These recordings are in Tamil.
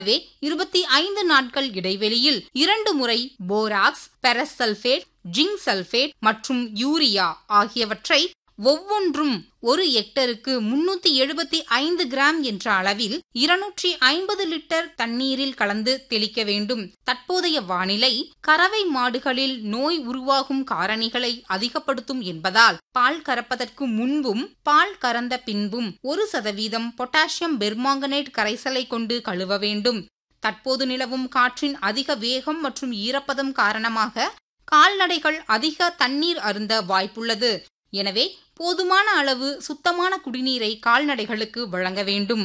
எனவே இருபத்தி ஐந்து நாட்கள் இடைவெளியில் இரண்டு முறை போராக்ஸ் பெரசல்பேட் ஜிங்க் சல்பேட் மற்றும் யூரியா ஆகியவற்றை ஒவ்வொன்றும் ஒரு ஹெக்டருக்கு முன்னூத்தி எழுபத்தி ஐந்து கிராம் என்ற அளவில் இருநூற்றி ஐம்பது லிட்டர் தண்ணீரில் கலந்து தெளிக்க வேண்டும் தற்போதைய வானிலை கறவை மாடுகளில் நோய் உருவாகும் காரணிகளை அதிகப்படுத்தும் என்பதால் பால் கறப்பதற்கு முன்பும் பால் கறந்த பின்பும் ஒரு சதவீதம் பொட்டாசியம் பெர்மாங்கனேட் கரைசலை கொண்டு கழுவ வேண்டும் தற்போது நிலவும் காற்றின் அதிக வேகம் மற்றும் ஈரப்பதம் காரணமாக கால்நடைகள் அதிக தண்ணீர் அருந்த வாய்ப்புள்ளது எனவே போதுமான அளவு சுத்தமான குடிநீரை கால்நடைகளுக்கு வழங்க வேண்டும்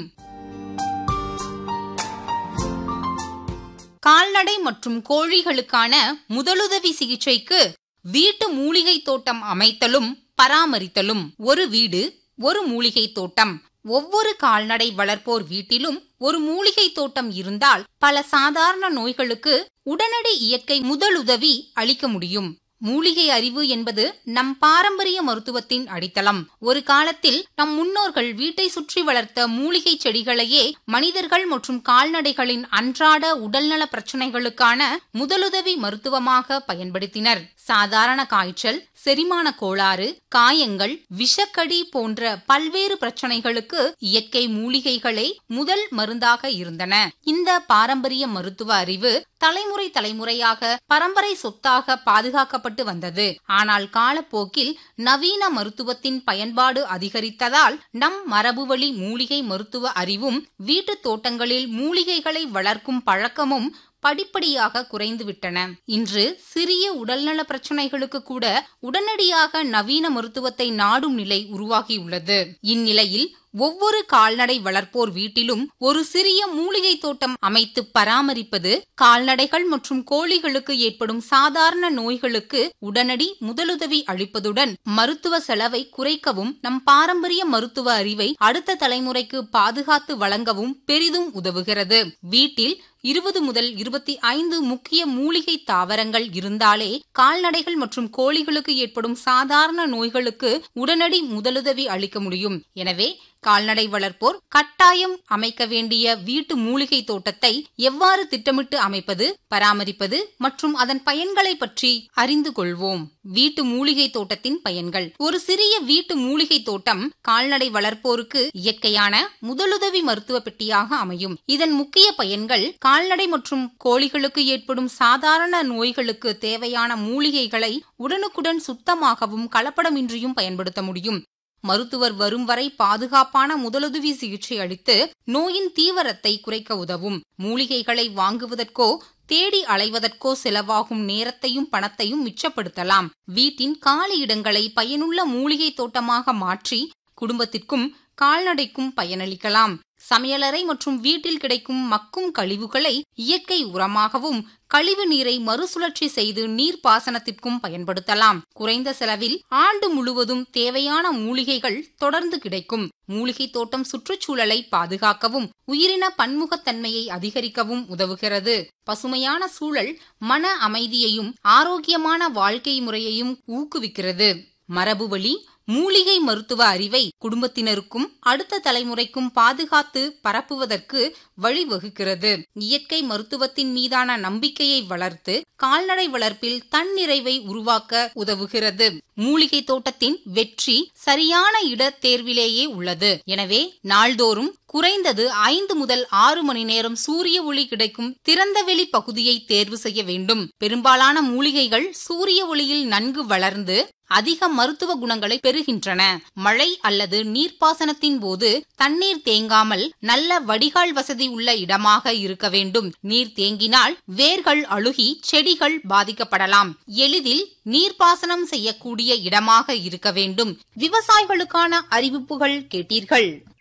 கால்நடை மற்றும் கோழிகளுக்கான முதலுதவி சிகிச்சைக்கு வீட்டு மூலிகை தோட்டம் அமைத்தலும் பராமரித்தலும் ஒரு வீடு ஒரு மூலிகை தோட்டம் ஒவ்வொரு கால்நடை வளர்ப்போர் வீட்டிலும் ஒரு மூலிகை தோட்டம் இருந்தால் பல சாதாரண நோய்களுக்கு உடனடி இயற்கை முதலுதவி அளிக்க முடியும் மூலிகை அறிவு என்பது நம் பாரம்பரிய மருத்துவத்தின் அடித்தளம் ஒரு காலத்தில் நம் முன்னோர்கள் வீட்டை சுற்றி வளர்த்த மூலிகை செடிகளையே மனிதர்கள் மற்றும் கால்நடைகளின் அன்றாட உடல்நல பிரச்சனைகளுக்கான முதலுதவி மருத்துவமாக பயன்படுத்தினர் சாதாரண காய்ச்சல் செரிமான கோளாறு காயங்கள் விஷக்கடி போன்ற பல்வேறு பிரச்சனைகளுக்கு இயற்கை மூலிகைகளே முதல் மருந்தாக இருந்தன இந்த பாரம்பரிய மருத்துவ அறிவு தலைமுறை தலைமுறையாக பரம்பரை சொத்தாக பாதுகாக்கப்பட்டு வந்தது ஆனால் காலப்போக்கில் நவீன மருத்துவத்தின் பயன்பாடு அதிகரித்ததால் நம் மரபுவழி மூலிகை மருத்துவ அறிவும் வீட்டு தோட்டங்களில் மூலிகைகளை வளர்க்கும் பழக்கமும் படிப்படியாக குறைந்துவிட்டன இன்று சிறிய உடல்நல பிரச்சனைகளுக்கு கூட உடனடியாக நவீன மருத்துவத்தை நாடும் நிலை உருவாகியுள்ளது இந்நிலையில் ஒவ்வொரு கால்நடை வளர்ப்போர் வீட்டிலும் ஒரு சிறிய மூலிகை தோட்டம் அமைத்து பராமரிப்பது கால்நடைகள் மற்றும் கோழிகளுக்கு ஏற்படும் சாதாரண நோய்களுக்கு உடனடி முதலுதவி அளிப்பதுடன் மருத்துவ செலவை குறைக்கவும் நம் பாரம்பரிய மருத்துவ அறிவை அடுத்த தலைமுறைக்கு பாதுகாத்து வழங்கவும் பெரிதும் உதவுகிறது வீட்டில் இருபது முதல் இருபத்தி ஐந்து முக்கிய மூலிகை தாவரங்கள் இருந்தாலே கால்நடைகள் மற்றும் கோழிகளுக்கு ஏற்படும் சாதாரண நோய்களுக்கு உடனடி முதலுதவி அளிக்க முடியும் எனவே கால்நடை வளர்ப்போர் கட்டாயம் அமைக்க வேண்டிய வீட்டு மூலிகை தோட்டத்தை எவ்வாறு திட்டமிட்டு அமைப்பது பராமரிப்பது மற்றும் அதன் பயன்களை பற்றி அறிந்து கொள்வோம் வீட்டு மூலிகை தோட்டத்தின் பயன்கள் ஒரு சிறிய வீட்டு மூலிகை தோட்டம் கால்நடை வளர்ப்போருக்கு இயற்கையான முதலுதவி மருத்துவ பெட்டியாக அமையும் இதன் முக்கிய பயன்கள் கால்நடை மற்றும் கோழிகளுக்கு ஏற்படும் சாதாரண நோய்களுக்கு தேவையான மூலிகைகளை உடனுக்குடன் சுத்தமாகவும் கலப்படமின்றியும் பயன்படுத்த முடியும் மருத்துவர் வரும் வரை பாதுகாப்பான முதலுதவி சிகிச்சை அளித்து நோயின் தீவிரத்தை குறைக்க உதவும் மூலிகைகளை வாங்குவதற்கோ தேடி அலைவதற்கோ செலவாகும் நேரத்தையும் பணத்தையும் மிச்சப்படுத்தலாம் வீட்டின் காலி இடங்களை பயனுள்ள மூலிகை தோட்டமாக மாற்றி குடும்பத்திற்கும் கால்நடைக்கும் பயனளிக்கலாம் சமையலறை மற்றும் வீட்டில் கிடைக்கும் மக்கும் கழிவுகளை இயற்கை உரமாகவும் கழிவு நீரை மறுசுழற்சி செய்து நீர் பாசனத்திற்கும் பயன்படுத்தலாம் குறைந்த செலவில் ஆண்டு முழுவதும் தேவையான மூலிகைகள் தொடர்ந்து கிடைக்கும் மூலிகை தோட்டம் சுற்றுச்சூழலை பாதுகாக்கவும் உயிரின பன்முகத்தன்மையை அதிகரிக்கவும் உதவுகிறது பசுமையான சூழல் மன அமைதியையும் ஆரோக்கியமான வாழ்க்கை முறையையும் ஊக்குவிக்கிறது மரபுவழி மூலிகை மருத்துவ அறிவை குடும்பத்தினருக்கும் அடுத்த தலைமுறைக்கும் பாதுகாத்து பரப்புவதற்கு வழிவகுக்கிறது இயற்கை மருத்துவத்தின் மீதான நம்பிக்கையை வளர்த்து கால்நடை வளர்ப்பில் தன்னிறைவை உருவாக்க உதவுகிறது மூலிகை தோட்டத்தின் வெற்றி சரியான இட தேர்விலேயே உள்ளது எனவே நாள்தோறும் குறைந்தது ஐந்து முதல் ஆறு மணி நேரம் சூரிய ஒளி கிடைக்கும் திறந்தவெளி பகுதியை தேர்வு செய்ய வேண்டும் பெரும்பாலான மூலிகைகள் சூரிய ஒளியில் நன்கு வளர்ந்து அதிக மருத்துவ குணங்களை பெறுகின்றன மழை அல்லது நீர்ப்பாசனத்தின் போது தண்ணீர் தேங்காமல் நல்ல வடிகால் வசதி உள்ள இடமாக இருக்க வேண்டும் நீர் தேங்கினால் வேர்கள் அழுகி செடிகள் பாதிக்கப்படலாம் எளிதில் நீர்ப்பாசனம் செய்யக்கூடிய இடமாக இருக்க வேண்டும் விவசாயிகளுக்கான அறிவிப்புகள் கேட்டீர்கள்